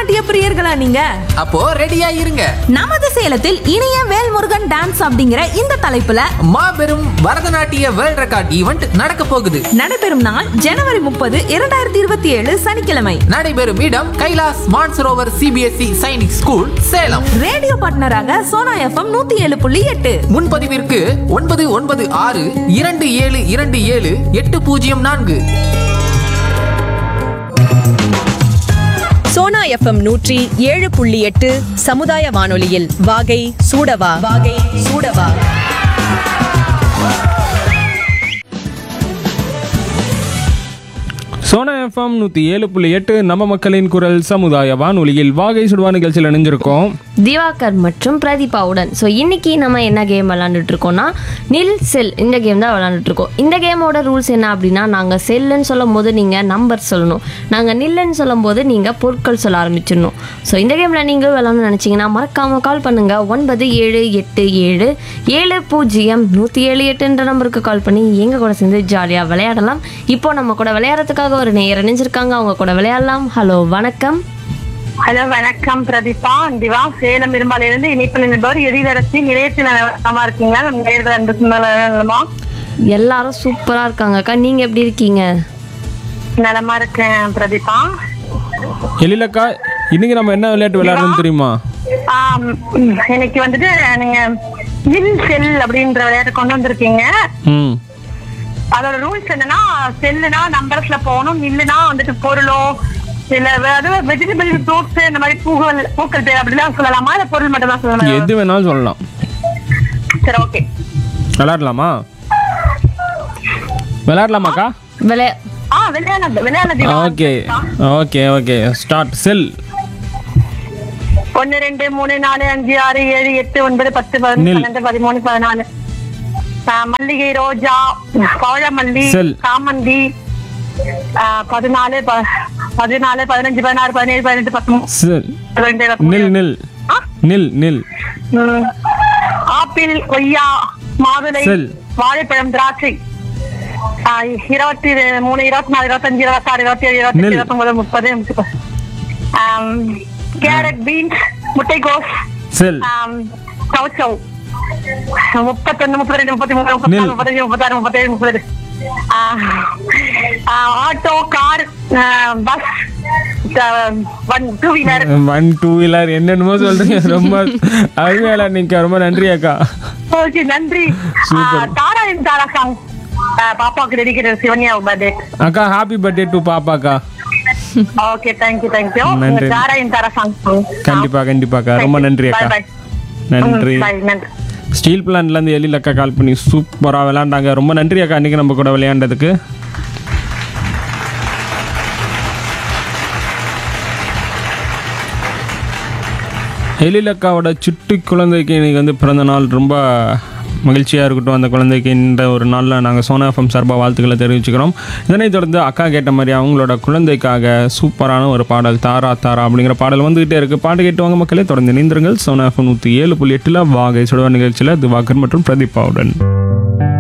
பரதநாட்டிய பிரியர்களா நீங்க அப்போ ரெடியா இருங்க நமது சேலத்தில் இனிய வேல்முருகன் டான்ஸ் அப்படிங்கிற இந்த தலைப்புல மாபெரும் பரதநாட்டிய வேர்ல்ட் ரெக்கார்ட் ஈவெண்ட் நடக்க போகுது நடைபெறும் நாள் ஜனவரி முப்பது இரண்டாயிரத்தி இருபத்தி ஏழு சனிக்கிழமை நடைபெறும் இடம் Kailash Mansarovar CBSE Sainik school Salem radio பார்ட்னராக சோனா எஃப்எம் நூத்தி ஏழு புள்ளி எட்டு முன்பதிவிற்கு ஒன்பது ஒன்பது ஆறு இரண்டு ஏழு இரண்டு ஏழு எட்டு பூஜ்ஜியம் நான்கு சோனா எஃப்எம் நூற்றி ஏழு புள்ளி எட்டு சமுதாய வானொலியில் வாகை சூடவா வாகை சூடவா சோனா எஃப்எம் நூற்றி ஏழு புள்ளி எட்டு நம்ம மக்களின் குரல் சமுதாய வானொலியில் வாகை சுடுவா நிகழ்ச்சியில் இணைஞ்சிருக்கோம் திவாகர் மற்றும் பிரதீபாவுடன் ஸோ இன்னைக்கு நம்ம என்ன கேம் விளாண்டுட்டு இருக்கோம்னா நில் செல் இந்த கேம் தான் விளாண்டுட்டு இருக்கோம் இந்த கேமோட ரூல்ஸ் என்ன அப்படின்னா நாங்கள் செல்லுன்னு சொல்லும் போது நீங்கள் நம்பர் சொல்லணும் நாங்கள் நில்லுன்னு சொல்லும் போது நீங்கள் பொருட்கள் சொல்ல ஆரம்பிச்சிடணும் ஸோ இந்த கேமில் நீங்கள் விளாடணும்னு நினச்சிங்கன்னா மறக்காமல் கால் பண்ணுங்கள் ஒன்பது ஏழு எட்டு ஏழு ஏழு பூஜ்ஜியம் நூற்றி ஏழு எட்டுன்ற நம்பருக்கு கால் பண்ணி எங்கள் கூட சேர்ந்து ஜாலியாக விளையாடலாம் இப்போ நம்ம கூட விளையாடுறதுக்காக ஒரு நேயர் இணைஞ்சிருக்காங்க அவங்க கூட விளையாடலாம் ஹலோ வணக்கம் ஹலோ வணக்கம் பிரதீபா திவா சேலம் இரும்பாலிலிருந்து இனிப்பில் நின்றவர் எதிரரசி நிலையத்தில் நலமா இருக்கீங்களா நம்ம நேர்கள் அன்பு நலமா எல்லாரும் சூப்பரா இருக்காங்க அக்கா நீங்க எப்படி இருக்கீங்க நலமா இருக்கேன் பிரதீபா எழிலக்கா இன்னைக்கு நம்ம என்ன விளையாட்டு விளையாடுறோம் தெரியுமா ஆம், ம், இன்னைக்கு வந்துட்டு நீங்க வில் செல் அப்படின்ற விளையாட்டு கொண்டு வந்திருக்கீங்க ம் அதோட ரூல்ஸ் என்னன்னா செல்லுனா நம்பர்ஸ்ல போகணும் நில்லுனா வந்துட்டு பொருளோ இல்ல அதாவது வெஜிடபிள் ஃப்ரூட்ஸ் இந்த மாதிரி பூக்கள் பூக்கள் பேர் அப்படிலாம் சொல்லலாமா இல்ல பொருள் மட்டும் தான் சொல்லலாமா எது வேணாலும் சொல்லலாம் சரி ஓகே விளையாடலாமா விளையாடலாமாக்கா விளையா ஆ விளையாட விளையாட ஓகே ஓகே ஓகே ஸ்டார்ட் செல் ஒன்னு ரெண்டு மூணு நாலு அஞ்சு ஆறு ஏழு எட்டு ஒன்பது பத்து பதினொன்று நில். பன்னெண்டு பதிமூணு பதினாலு ஆ, மல்லிகை ரோஜா பவழமல்லி செல். சாமந்தி ஆ, பதினாலு ப- பதினாலு பதினஞ்சு பதினாறு பதினேழு பதினெட்டு பத்தொன்பது செல் பதினெண்டு, நில் இருபத்தி நில் ஆ? நில் நில் ம். ஆப்பிள் கொய்யா மாதுளை செல். வாழைப்பழம் திராட்சை ஆ, இருபத்தி ரெ- மூணு இருபத்தி நாலு இருபத்தஞ்சு இருபத்தாறு இருபத்தி ஏழு இருபத்தி நில். எட்டு இருபத்தொன்பது முப்பது முப்பது. ஆம், கேரட் பீன்ஸ் முட்டைகோஸ் செல் ஆம், சௌசௌ முப்பத்தொன்னு முப்பத்தி ரெண்டு முப்பத்தி மூணு முப்பத்தி நில். நாலு முப்பத்தஞ்சு முப்பத்தாறு முப்பத்தேழு முப்பது ஆ, ஆ, ஆட்டோ கார் ஆ, bus one two wheeler one two wheeler என்னென்னமோ சொல்றீங்க ரொம்ப அருமையால நீங்க ரொம்ப நன்றி அக்கா ஓகே நன்றி Super. ஆ, தாரா இன் தாரா சாங் பாப்பாவுக்கு டெடிக்கேட் சிவன்யா பர்த்டே அக்கா ஹாப்பி பர்த்டே டு பாப்பாக்கா ஓகே தேங்க்யூ தேங்க்யூ நன்றி. தாரா இன் தாரா சாங் கண்டிப்பா கண்டிப்பாக்கா ரொம்ப நன்றி அக்கா பாய் நன்றி பாய் நன்றி ஸ்டீல் பிளான்ட்லேருந்து எழில் அக்கா கால் பண்ணி சூப்பராக விளையாண்டாங்க ரொம்ப நன்றி அக்கா இன்றைக்கி நம்ம கூட விளையாண்டதுக்கு எழில் அக்காவோட சுட்டி குழந்தைக்கு இன்னைக்கு வந்து பிறந்த நாள் ரொம்ப மகிழ்ச்சியாக இருக்கட்டும் அந்த குழந்தைக்கு இந்த ஒரு நாளில் நாங்கள் சோனா எஃப்எம் சார்பாக வாழ்த்துக்களை தெரிவிச்சுக்கிறோம் இதனைத் தொடர்ந்து அக்கா கேட்ட மாதிரி அவங்களோட குழந்தைக்காக சூப்பரான ஒரு பாடல் தாரா தாரா அப்படிங்கிற பாடல் வந்துகிட்டே இருக்குது பாட்டு கேட்டுவாங்க மக்களே தொடர்ந்து இணைந்திருங்கள் சோனா எஃப்எம் நூற்றி ஏழு புள்ளி எட்டில் வாகை சுடுவா நிகழ்ச்சியில் திவாகர் மற்றும் பிரதீபாவுடன்